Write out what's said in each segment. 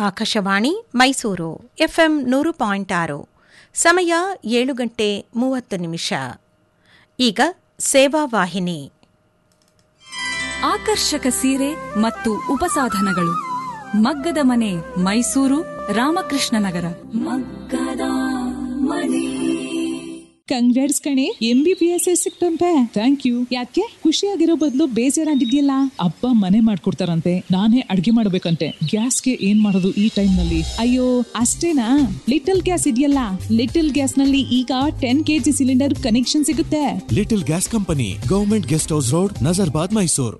Akashvani Mysuru FM ನೂರು point ಆರು ಸಮಯ ಏಳು ಗಂಟೆ ಮೂವತ್ತು ನಿಮಿಷ ಈಗ ಸೇವಾ ವಾಹಿನಿ ಆಕರ್ಷಕ ಸೀರೆ ಮತ್ತು ಉಪಸಾಧನಗಳು ಮಗ್ಗದ ಮನೆ ಮೈಸೂರು ರಾಮಕೃಷ್ಣ ನಗರ ಮಗ್ಗದ ಮನೆ ಕಂಗ್ರಾಟ್ಸ್ ಕಣೆ ಎಂ ಬಿ ಬಿ ಎಸ್ ಸಿಕ್ತಂತೆ ಥ್ಯಾಂಕ್ ಯು ಯಾಕೆ ಖುಷಿಯಾಗಿರೋ ಬದಲು ಬೇಜಾರಾಗಿದ್ಯಲ್ಲ ಅಪ್ಪ ಮನೆ ಮಾಡ್ಕೊಡ್ತಾರಂತೆ ನಾನೇ ಅಡ್ಗೆ ಮಾಡ್ಬೇಕಂತೆ ಗ್ಯಾಸ್ಗೆ ಏನ್ ಮಾಡೋದು ಈ ಟೈಮ್ ನಲ್ಲಿ ಅಯ್ಯೋ ಅಷ್ಟೇನಾ ಲಿಟಲ್ ಗ್ಯಾಸ್ ಇದೆಯಲ್ಲ ಲಿಟಲ್ ಗ್ಯಾಸ್ ನಲ್ಲಿ ಈಗ ಟೆನ್ ಕೆಜಿ ಸಿಲಿಂಡರ್ ಕನೆಕ್ಷನ್ ಸಿಗುತ್ತೆ little gas company government guest house road Nazarbad Mysuru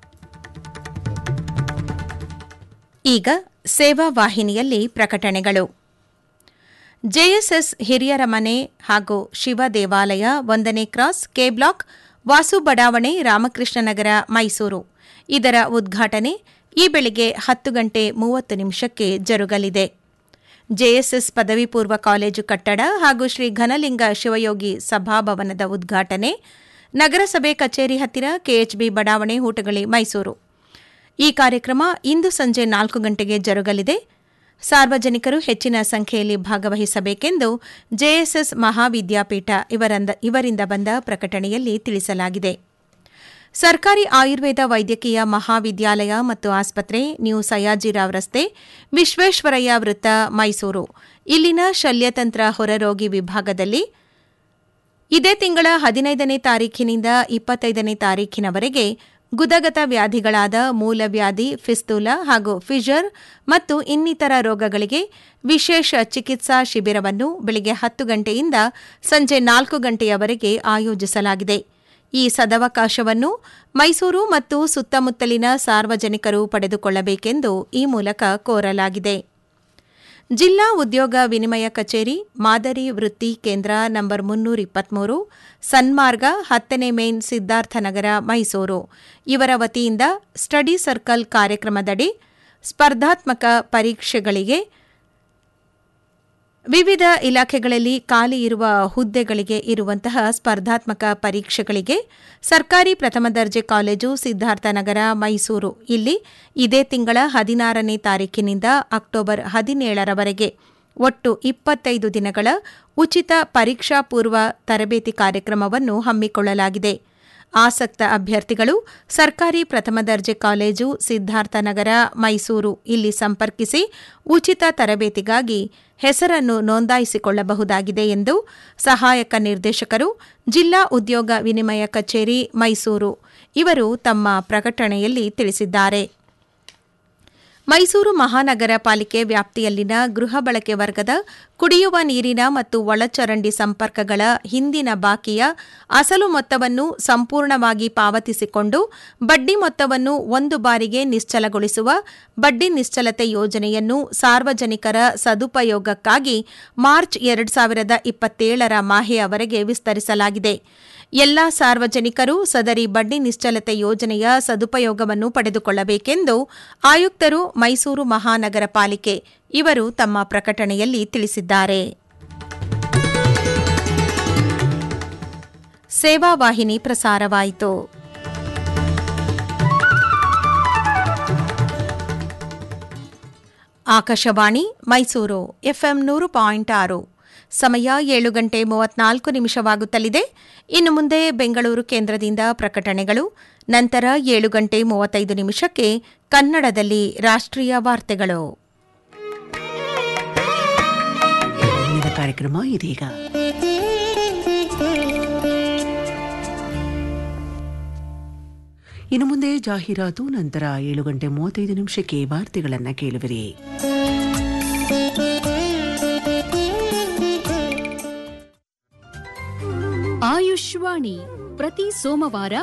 ಈಗ ಸೇವಾ ವಾಹಿನಿಯಲ್ಲಿ ಪ್ರಕಟಣೆಗಳು ಜೆಎಸ್ಎಸ್ ಹಿರಿಯರ ಮನೆ ಹಾಗೂ ಶಿವ ದೇವಾಲಯ ಒಂದನೇ ಕ್ರಾಸ್ ಕೆ ಬ್ಲಾಕ್ ವಾಸು ಬಡಾವಣೆ ರಾಮಕೃಷ್ಣನಗರ ಮೈಸೂರು ಇದರ ಉದ್ಘಾಟನೆ ಈ ಬೆಳಿಗ್ಗೆ ಹತ್ತು ಗಂಟೆ ಮೂವತ್ತು ನಿಮಿಷಕ್ಕೆ ಜರುಗಲಿದೆ ಜೆಎಸ್ಎಸ್ ಪದವಿ ಪೂರ್ವ ಕಾಲೇಜು ಕಟ್ಟಡ ಹಾಗೂ ಶ್ರೀ ಘನಲಿಂಗ ಶಿವಯೋಗಿ ಸಭಾಭವನದ ಉದ್ಘಾಟನೆ ನಗರಸಭೆ ಕಚೇರಿ ಹತ್ತಿರ ಕೆಎಚ್ಬಿ ಬಡಾವಣೆ ಹೂಟಗಳಿ ಮೈಸೂರು ಈ ಕಾರ್ಯಕ್ರಮ ಇಂದು ಸಂಜೆ ನಾಲ್ಕು ಗಂಟೆಗೆ ಜರುಗಲಿದೆ ಸಾರ್ವಜನಿಕರು ಹೆಚ್ಚಿನ ಸಂಖ್ಯೆಯಲ್ಲಿ ಭಾಗವಹಿಸಬೇಕೆಂದು ಜೆಎಸ್ಎಸ್ ಮಹಾವಿದ್ಯಾಪೀಠ ಇವರಂದ ಇವರಿಂದ ಬಂದ ಪ್ರಕಟಣೆಯಲ್ಲಿ ತಿಳಿಸಲಾಗಿದೆ ಸರ್ಕಾರಿ ಆಯುರ್ವೇದ ವೈದ್ಯಕೀಯ ಮಹಾವಿದ್ಯಾಲಯ ಮತ್ತು ಆಸ್ಪತ್ರೆ ನ್ಯೂ ಸಯಾಜಿರಾವ್ ರಸ್ತೆ ವಿಶ್ವೇಶ್ವರಯ್ಯ ವೃತ್ತ ಮೈಸೂರು ಇಲ್ಲಿನ ಶಲ್ಯತಂತ್ರ ಹೊರರೋಗಿ ವಿಭಾಗದಲ್ಲಿ ಇದೇ ತಿಂಗಳ ಹದಿನೈದನೇ ತಾರೀಖಿನಿಂದ ಇಪ್ಪತ್ತೈದನೇ ತಾರೀಖಿನವರೆಗೆ ಗುದಗತ ವ್ಯಾಧಿಗಳಾದ ಮೂಲವ್ಯಾಧಿ ಫಿಸ್ತೂಲ ಹಾಗೂ ಫಿಷರ್ ಮತ್ತು ಇನ್ನಿತರ ರೋಗಗಳಿಗೆ ವಿಶೇಷ ಚಿಕಿತ್ಸಾ ಶಿಬಿರವನ್ನು ಬೆಳಗ್ಗೆ ಹತ್ತು ಗಂಟೆಯಿಂದ ಸಂಜೆ ನಾಲ್ಕು ಗಂಟೆಯವರೆಗೆ ಆಯೋಜಿಸಲಾಗಿದೆ ಈ ಸದವಕಾಶವನ್ನು ಮೈಸೂರು ಮತ್ತು ಸುತ್ತಮುತ್ತಲಿನ ಸಾರ್ವಜನಿಕರು ಪಡೆದುಕೊಳ್ಳಬೇಕೆಂದು ಈ ಮೂಲಕ ಕೋರಲಾಗಿದೆ ಜಿಲ್ಲಾ ಉದ್ಯೋಗ ವಿನಿಮಯ ಕಚೇರಿ ಮಾದರಿ ವೃತ್ತಿ ಕೇಂದ್ರ ನಂಬರ್ ಮುನ್ನೂರ ಇಪ್ಪತ್ಮೂರು ಸನ್ಮಾರ್ಗ ಹತ್ತನೇ ಮೇನ್ ಸಿದ್ಧಾರ್ಥನಗರ ಮೈಸೂರು ಇವರ ವತಿಯಿಂದ ಸ್ಟಡಿ ಸರ್ಕಲ್ ಕಾರ್ಯಕ್ರಮದಡಿ ಸ್ಪರ್ಧಾತ್ಮಕ ಪರೀಕ್ಷೆಗಳಿಗೆ ವಿವಿಧ ಇಲಾಖೆಗಳಲ್ಲಿ ಖಾಲಿ ಇರುವ ಹುದ್ದೆಗಳಿಗೆ ಇರುವಂತಹ ಸ್ಪರ್ಧಾತ್ಮಕ ಪರೀಕ್ಷೆಗಳಿಗೆ ಸರ್ಕಾರಿ ಪ್ರಥಮ ದರ್ಜೆ ಕಾಲೇಜು ಸಿದ್ಧಾರ್ಥನಗರ ಮೈಸೂರು ಇಲ್ಲಿ ಇದೇ ತಿಂಗಳ ಹದಿನಾರನೇ ತಾರೀಕಿನಿಂದ ಅಕ್ಟೋಬರ್ ಹದಿನೇಳರವರೆಗೆ ಒಟ್ಟು ಇಪ್ಪತ್ತೈದು ದಿನಗಳ ಉಚಿತ ಪರೀಕ್ಷಾ ಪೂರ್ವ ತರಬೇತಿ ಕಾರ್ಯಕ್ರಮವನ್ನು ಹಮ್ಮಿಕೊಳ್ಳಲಾಗಿದೆ ಆಸಕ್ತ ಅಭ್ಯರ್ಥಿಗಳು ಸರ್ಕಾರಿ ಪ್ರಥಮ ದರ್ಜೆ ಕಾಲೇಜು ಸಿದ್ಧಾರ್ಥನಗರ ಮೈಸೂರು ಇಲ್ಲಿ ಸಂಪರ್ಕಿಸಿ ಉಚಿತ ತರಬೇತಿಗಾಗಿ ಹೆಸರನ್ನು ನೋಂದಾಯಿಸಿಕೊಳ್ಳಬಹುದಾಗಿದೆ ಎಂದು ಸಹಾಯಕ ನಿರ್ದೇಶಕರು ಜಿಲ್ಲಾ ಉದ್ಯೋಗ ವಿನಿಮಯ ಕಚೇರಿ ಮೈಸೂರು ಇವರು ತಮ್ಮ ಪ್ರಕಟಣೆಯಲ್ಲಿ ತಿಳಿಸಿದ್ದಾರೆ ಮೈಸೂರು ಮಹಾನಗರ ಪಾಲಿಕೆ ವ್ಯಾಪ್ತಿಯಲ್ಲಿನ ಗೃಹ ಬಳಕೆ ವರ್ಗದ ಕುಡಿಯುವ ನೀರಿನ ಮತ್ತು ಒಳಚರಂಡಿ ಸಂಪರ್ಕಗಳ ಹಿಂದಿನ ಬಾಕಿಯ ಅಸಲು ಮೊತ್ತವನ್ನು ಸಂಪೂರ್ಣವಾಗಿ ಪಾವತಿಸಿಕೊಂಡು ಬಡ್ಡಿ ಮೊತ್ತವನ್ನು ಒಂದು ಬಾರಿಗೆ ನಿಶ್ಚಲಗೊಳಿಸುವ ಬಡ್ಡಿ ನಿಶ್ಚಲತೆ ಯೋಜನೆಯನ್ನು ಸಾರ್ವಜನಿಕರ ಸದುಪಯೋಗಕ್ಕಾಗಿ ಮಾರ್ಚ್ ಎರಡು ಸಾವಿರದ ಇಪ್ಪತ್ತೇಳರ ಮಾಹೆಯವರೆಗೆ ವಿಸ್ತರಿಸಲಾಗಿದೆ ಎಲ್ಲಾ ಸಾರ್ವಜನಿಕರು ಸದರಿ ಬಡ್ಡಿ ನಿಶ್ಚಲತೆ ಯೋಜನೆಯ ಸದುಪಯೋಗವನ್ನು ಪಡೆದುಕೊಳ್ಳಬೇಕೆಂದು ಆಯುಕ್ತರು ಮೈಸೂರು ಮಹಾನಗರ ಪಾಲಿಕೆ ಇವರು ತಮ್ಮ ಪ್ರಕಟಣೆಯಲ್ಲಿ ತಿಳಿಸಿದ್ದಾರೆ ಸೇವಾ ವಾಹಿನಿ ಪ್ರಸಾರವಾಯಿತು ಆಕಾಶವಾಣಿ ಮೈಸೂರು ಎಫ್ಎಂ ನೂರು ಪಾಯಿಂಟ್ ಆರು ಸಮಯ ಏಳು ಗಂಟೆ ಮೂವತ್ನಾಲ್ಕು ನಿಮಿಷವಾಗುತ್ತಲಿದೆ ಇನ್ನು ಮುಂದೆ ಬೆಂಗಳೂರು ಕೇಂದ್ರದಿಂದ ಪ್ರಕಟಣೆಗಳು ನಂತರ ಏಳು ಗಂಟೆ ಮೂವತ್ತೈದು ನಿಮಿಷಕ್ಕೆ ಕನ್ನಡದಲ್ಲಿ ರಾಷ್ಟ್ರೀಯ ವಾರ್ತೆಗಳು ಮುಂದಿನ ಕಾರ್ಯಕ್ರಮ ಇದೀಗ ಇನ್ನು ಮುಂದೆ ಜಾಹೀರಾತು ನಂತರ ಏಳು ಗಂಟೆ ಮೂವತ್ತೈದು ನಿಮಿಷಕ್ಕೆ ವಾರ್ತೆಗಳನ್ನು ಕೇಳುವಿರಿ ಆಯುಷ್ವಾಣಿ ಪ್ರತಿ ಸೋಮವಾರ